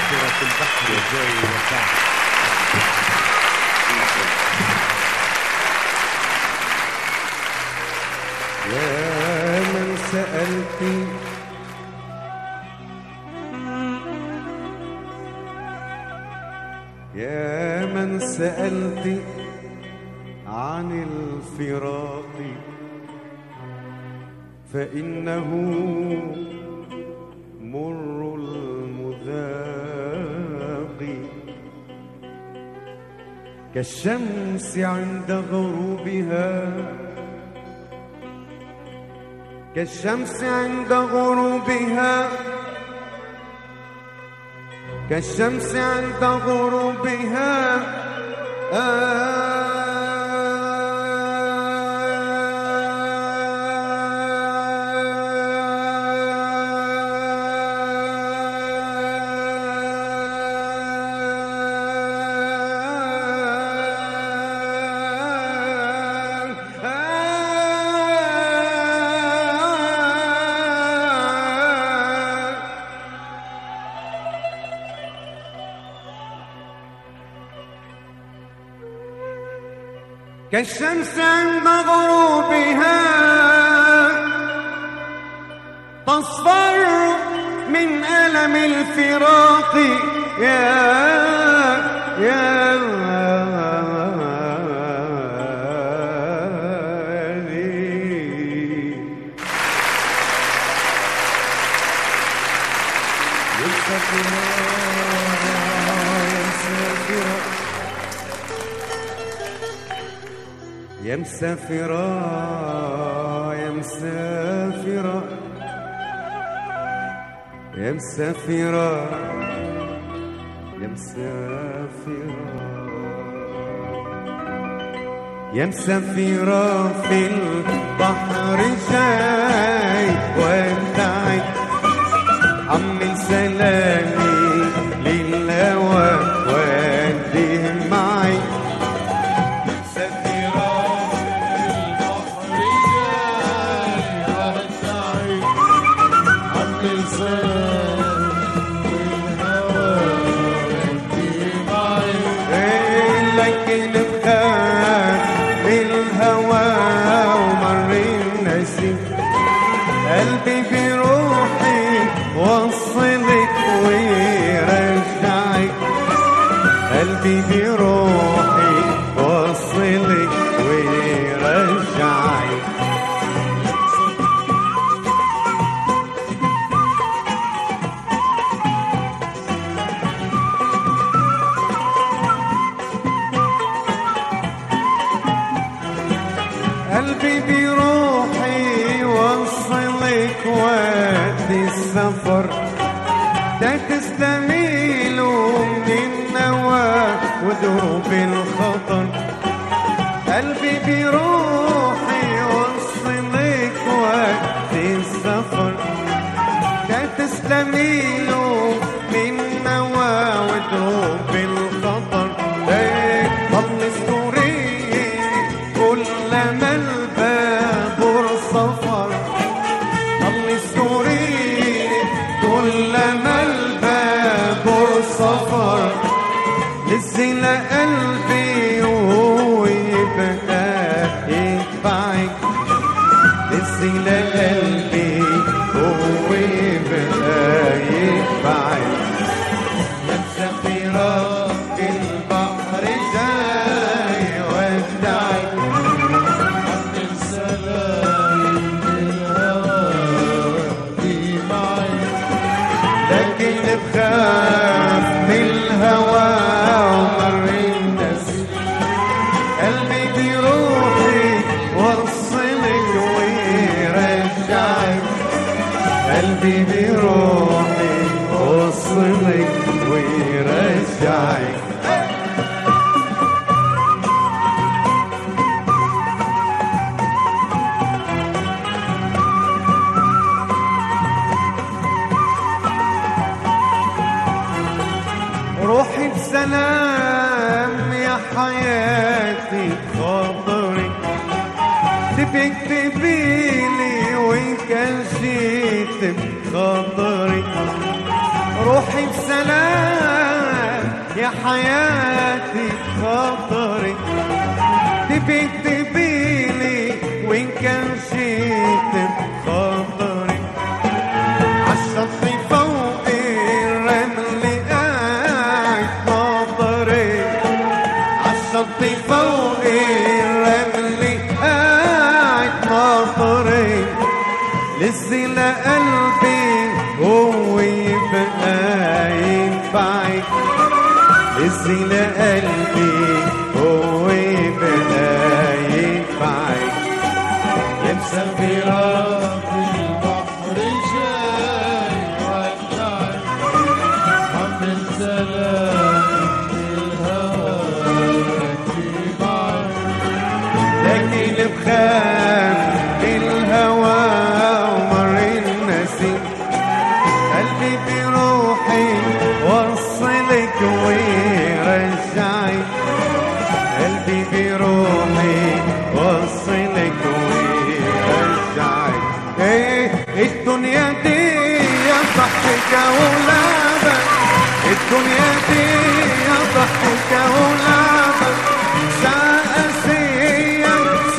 عاصرة البحر الجاي وسعد يا من سألت يا من سألت عن الفراق فإنه مر المذاق كالشمس عند غروبها كالشمس عند غروبها كالشمس عند غروبها كالشمس عند غروبها تصفر من ألم الفراق يا يا لي يا مسافرة يا مسافرة يا مسافرة يا مسافرة يا مسافرة في البحر جاي ودعي حمل سلامي للهوى وديه معي لكن بخاف من الهوى ومر النسيم قلبي بروحي وصلك ويرجعك قلبي بروحي وصلك ويرجعك قلبي بروحي وصلك وقت السفر ده تستميلوا من النوى ودروب الخطر قلبي بروحي وصلك وقت السفر ده تستميلوا من النوى ودروب الخطر ايه طب استوري كلما الباب صفر طل استوري كلما الباب صفر نزل قلبي ويبقى يتبعك نزل قلبي ويبقى يتبعك يا مسافرة في البحر جاي ودعك لكن بخاف من الهوى ومر الناس قلبي بروحي وصلك ويرجعك قلبي بروحي وصلك ويرجعك روحي بسلام يا حياتي خاطري تبي تبيلي وإن كان جيت بخاطري روحي بسلام يا حياتي خاطرك تبي تبيني وإن كان شيء خاطرك عالشط فوق الرمل قاعد ناطرك عالشط فوق الرمل قاعد ناطرك لسه لقلبي هو يبقى ينفعك لسه لقلبي هو يبقى ينفعك يا مسافرة البحر جاي ودعك حمل سلام الهوى يبعد لكن بخاف الهوى ومر النسيم قلبي بروحي وصلك ويرجعك قلبي بروحي وصلك ويرجعك ايه الدنيا دي يا ضحك ولعبك الدنيا دي يا ضحك ولعبك ساسية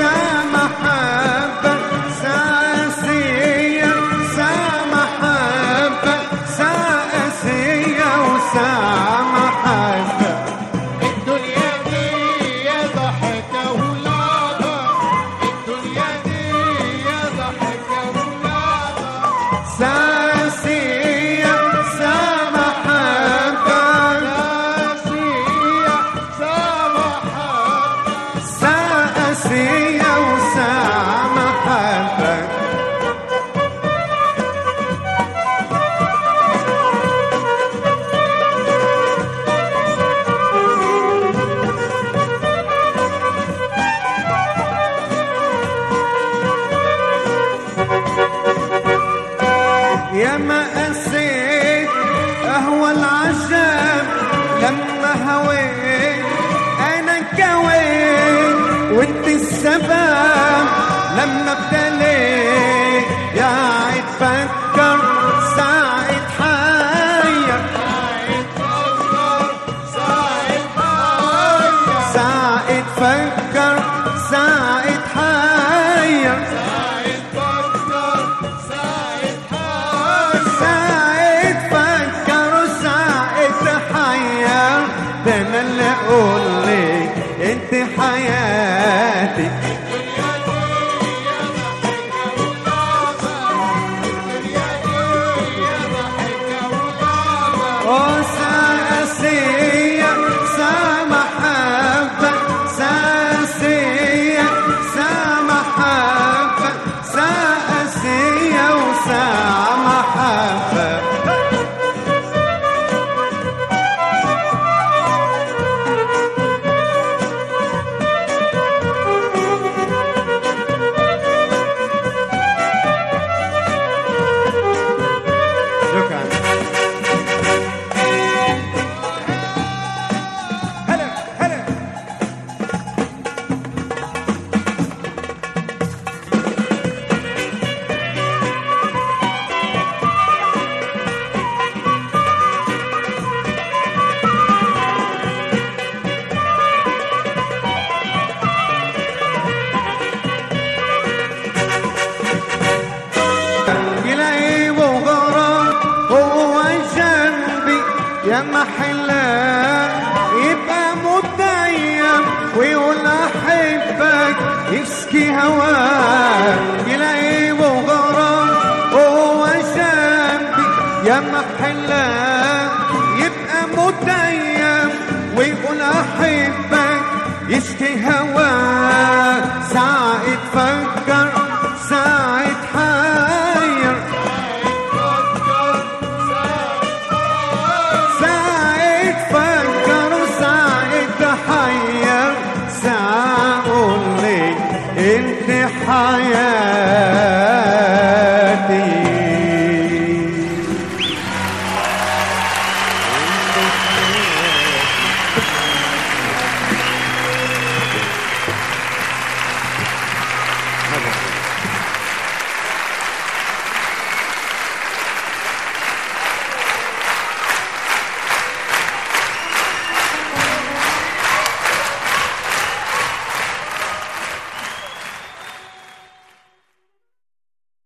سمحبة ساسية سمحبة ساسية وسمحبة الدنيا دي يا ضحكة ولعبة الدنيا دي يا ضحكة ولعبة ساسية سمحبة ناسية سامحة ساسية وسمحبة يا ما قسيت اهوى العجب لما هويت انا انكويت وانت السبب لما ابتليت يا عيد فكر ساعد حير ساعد فكر ساعد حير ساعد فكر وساعد حير ده انا اللي اقول لك انت حياتي وساسية سمحبة ساسية سمحبة ساسية وسمحبة شكرا هلا هلا يلاقي وغرام هو جنبي يا محلى يبقى متيم ويقول احبك يشكي هواك يلاقي وغرام هو جنبي يا محلى يبقى متيم ويقول احبك يشكي هواك ساعة فكر ساعة